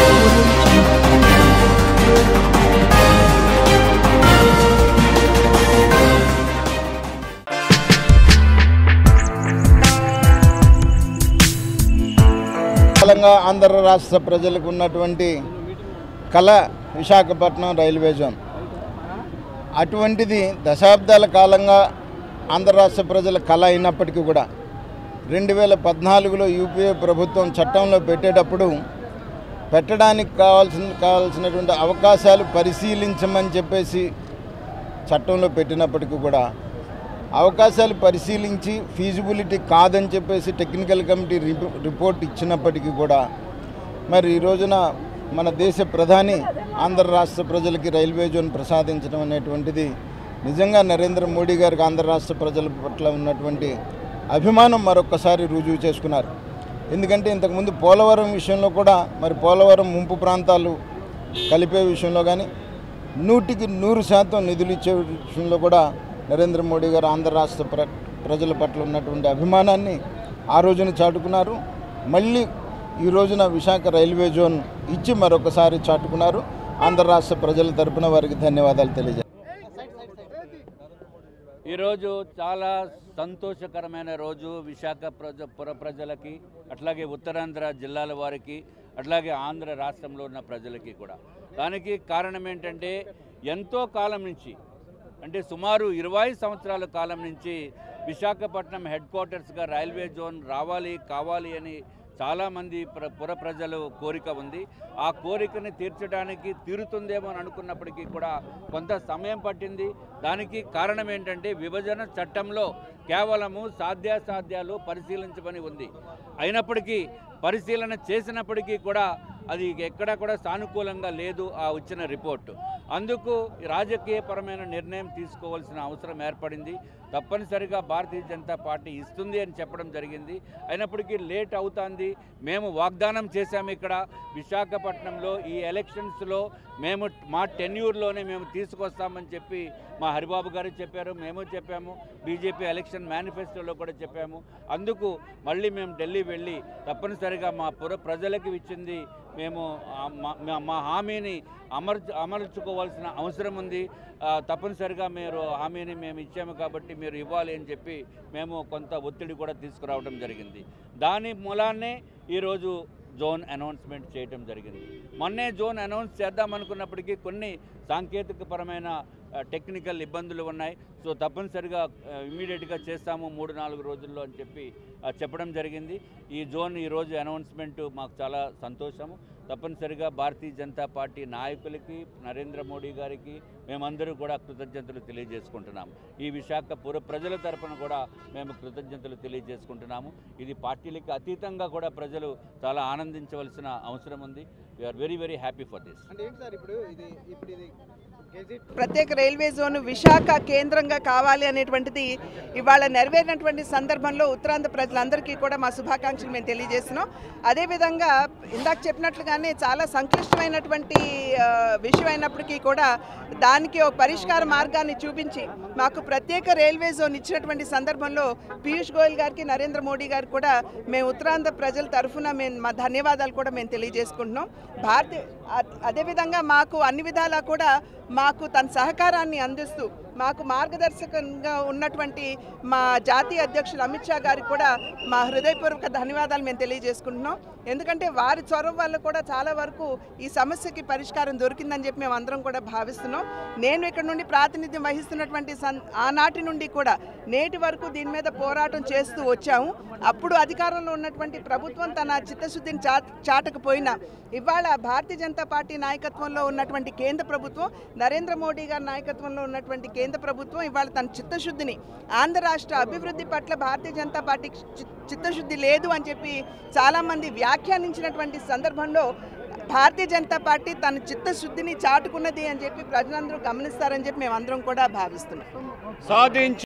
కాలంగా ఆంధ్ర రాష్ట్ర ప్రజలకు ఉన్నటువంటి కళ విశాఖపట్నం రైల్వే జోన్ అటువంటిది దశాబ్దాల కాలంగా ఆంధ్ర రాష్ట్ర ప్రజల కళ అయినప్పటికీ కూడా రెండు వేల పద్నాలుగులో యూపీఏ ప్రభుత్వం చట్టంలో పెట్టేటప్పుడు పెట్టడానికి కావాల్సిన కావాల్సినటువంటి అవకాశాలు పరిశీలించమని చెప్పేసి చట్టంలో పెట్టినప్పటికీ కూడా అవకాశాలు పరిశీలించి ఫీజిబిలిటీ కాదని చెప్పేసి టెక్నికల్ కమిటీ రిపో- రిపోర్ట్ ఇచ్చినప్పటికీ కూడా మరి ఈ రోజున మన దేశ ప్రధాని ఆంధ్ర రాష్ట్ర ప్రజలకి రైల్వే జోన్ ప్రసాదించడం అనేటువంటిది నిజంగా నరేంద్ర మోడీ గారికి ఆంధ్ర రాష్ట్ర ప్రజల పట్ల ఉన్నటువంటి అభిమానం మరొక్కసారి రుజువు చేసుకున్నారు ఎందుకంటే ఇంతకుముందు పోలవరం విషయంలో కూడా మరి పోలవరం ముంపు ప్రాంతాలు కలిపే విషయంలో కానీ నూటికి నూరు శాతం నిధులు ఇచ్చే విషయంలో కూడా నరేంద్ర మోడీ గారు ఆంధ్ర రాష్ట్ర ప్ర ప్రజల పట్ల ఉన్నటువంటి అభిమానాన్ని ఆ రోజున చాటుకున్నారు మళ్ళీ ఈ రోజున విశాఖ రైల్వే జోన్ ఇచ్చి మరొకసారి చాటుకున్నారు ఆంధ్ర రాష్ట్ర ప్రజల తరపున వారికి ధన్యవాదాలు తెలియజేస్తారు ఈరోజు చాలా సంతోషకరమైన రోజు విశాఖ ప్రజ పుర ప్రజలకి అట్లాగే ఉత్తరాంధ్ర జిల్లాల వారికి అట్లాగే ఆంధ్ర రాష్ట్రంలో ఉన్న ప్రజలకి కూడా దానికి కారణం ఏంటంటే ఎంతో కాలం నుంచి అంటే సుమారు ఇరవై సంవత్సరాల కాలం నుంచి విశాఖపట్నం హెడ్ క్వార్టర్స్గా రైల్వే జోన్ రావాలి కావాలి అని చాలామంది ప్ర పుర ప్రజలు కోరిక ఉంది ఆ కోరికని తీర్చడానికి తీరుతుందేమో అని అనుకున్నప్పటికీ కూడా కొంత సమయం పట్టింది దానికి కారణం ఏంటంటే విభజన చట్టంలో కేవలము సాధ్యాసాధ్యాలు పరిశీలించమని ఉంది అయినప్పటికీ పరిశీలన చేసినప్పటికీ కూడా అది ఎక్కడ కూడా సానుకూలంగా లేదు ఆ వచ్చిన రిపోర్టు అందుకు రాజకీయపరమైన నిర్ణయం తీసుకోవాల్సిన అవసరం ఏర్పడింది తప్పనిసరిగా భారతీయ జనతా పార్టీ ఇస్తుంది అని చెప్పడం జరిగింది అయినప్పటికీ లేట్ అవుతుంది మేము వాగ్దానం చేశాము ఇక్కడ విశాఖపట్నంలో ఈ ఎలక్షన్స్లో మేము మా టెన్యూర్లోనే మేము తీసుకొస్తామని చెప్పి మా హరిబాబు గారు చెప్పారు మేము చెప్పాము బీజేపీ ఎలక్షన్ మేనిఫెస్టోలో కూడా చెప్పాము అందుకు మళ్ళీ మేము ఢిల్లీ వెళ్ళి తప్పనిసరిగా మా పుర ప్రజలకు ఇచ్చింది మేము ఆ, మా- మా- మా హామీని అమర్ అమర్చుకోవాల్సిన అవసరం ఉంది ఆ, తప్పనిసరిగా మీరు హామీని మేము ఇచ్చాము కాబట్టి మీరు ఇవ్వాలి అని చెప్పి మేము కొంత ఒత్తిడి కూడా తీసుకురావడం జరిగింది దాని మూలాన్నే ఈరోజు జోన్ అనౌన్స్మెంట్ చేయడం జరిగింది మొన్నే జోన్ అనౌన్స్ చేద్దాం అనుకున్నప్పటికీ కొన్ని సాంకేతికపరమైన ఆ, టెక్నికల్ ఇబ్బందులు ఉన్నాయి సో తప్పనిసరిగా ఇమీడియట్గా చేస్తాము మూడు నాలుగు రోజుల్లో అని చెప్పి ఆ, చెప్పడం జరిగింది ఈ జోన్ ఈరోజు అనౌన్స్మెంట్ మాకు చాలా సంతోషము తప్పనిసరిగా భారతీయ జనతా పార్టీ నాయకులకి నరేంద్ర మోడీ గారికి మేమందరూ కూడా కృతజ్ఞతలు తెలియజేసుకుంటున్నాము ఈ విశాఖ పుర ప్రజల తరపున కూడా మేము కృతజ్ఞతలు తెలియజేసుకుంటున్నాము ఇది పార్టీలకి అతీతంగా కూడా ప్రజలు చాలా ఆనందించవలసిన అవసరం ఉంది we are very very happy for this అంటే ఏంటి సార్ ఇప్పుడు ఇది ఇప్పుడు ఇది గెజిట్ ప్రత్యేక రైల్వే జోన్ విశాఖ కేంద్రంగా కావాలి అనేటువంటిది ఇవాళ నెరవేరినటువంటి సందర్భంలో ఉత్తరాంధ్ర ప్రజలందరికీ కూడా మా శుభాకాంక్షలు మేము తెలియజేస్తున్నాం అదేవిధంగా ఇందాక చెప్పినట్లుగానే చాలా సంక్లిష్టమైనటువంటి ఆ, విషయం అయినప్పటికీ కూడా దానికి ఒక పరిష్కార మార్గాన్ని చూపించి మాకు ప్రత్యేక రైల్వే జోన్ ఇచ్చినటువంటి సందర్భంలో పీయూష్ గోయల్ గారికి నరేంద్ర మోడీ గారికి కూడా మేము ఉత్తరాంధ్ర ప్రజల తరఫున మేము మా ధన్యవాదాలు కూడా మేము తెలియజేసుకుంటున్నాం భారతీయ అ- అదేవిధంగా మాకు అన్ని విధాలా కూడా మాకు తన సహకారాన్ని అందిస్తూ మాకు మార్గదర్శకంగా ఉన్నటువంటి మా జాతీయ అధ్యక్షులు అమిత్ షా గారికి కూడా మా హృదయపూర్వక ధన్యవాదాలు మేము తెలియజేసుకుంటున్నాం ఎందుకంటే వారి చొరవ వల్ల కూడా చాలా వరకు ఈ సమస్యకి పరిష్కారం దొరికిందని చెప్పి మేము అందరం కూడా భావిస్తున్నాం నేను ఇక్కడ నుండి ప్రాతినిధ్యం వహిస్తున్నటువంటి సన్ ఆనాటి నుండి కూడా నేటి వరకు దీని మీద పోరాటం చేస్తూ వచ్చాము అప్పుడు అధికారంలో ఉన్నటువంటి ప్రభుత్వం తన చిత్తశుద్ధిని చా చాటకపోయినా ఇవాళ భారతీయ జనతా పార్టీ నాయకత్వంలో ఉన్నటువంటి కేంద్ర ప్రభుత్వం నరేంద్ర మోడీ గారి నాయకత్వంలో ఉన్నటువంటి కేంద్ర ప్రభుత్వం ఇవాళ తన చిత్తశుద్ధిని ఆంధ్ర రాష్ట్ర అభివృద్ధి పట్ల భారతీయ జనతా పార్టీకి చి- చిత్తశుద్ధి లేదు అని చెప్పి చాలామంది వ్యాఖ్యానించినటువంటి సందర్భంలో భారతీయ జనతా పార్టీ తన చిత్తశుద్ధిని చాటుకున్నది అని చెప్పి ప్రజలందరూ గమనిస్తారని చెప్పి మేమందరం కూడా భావిస్తున్నాం సాధించి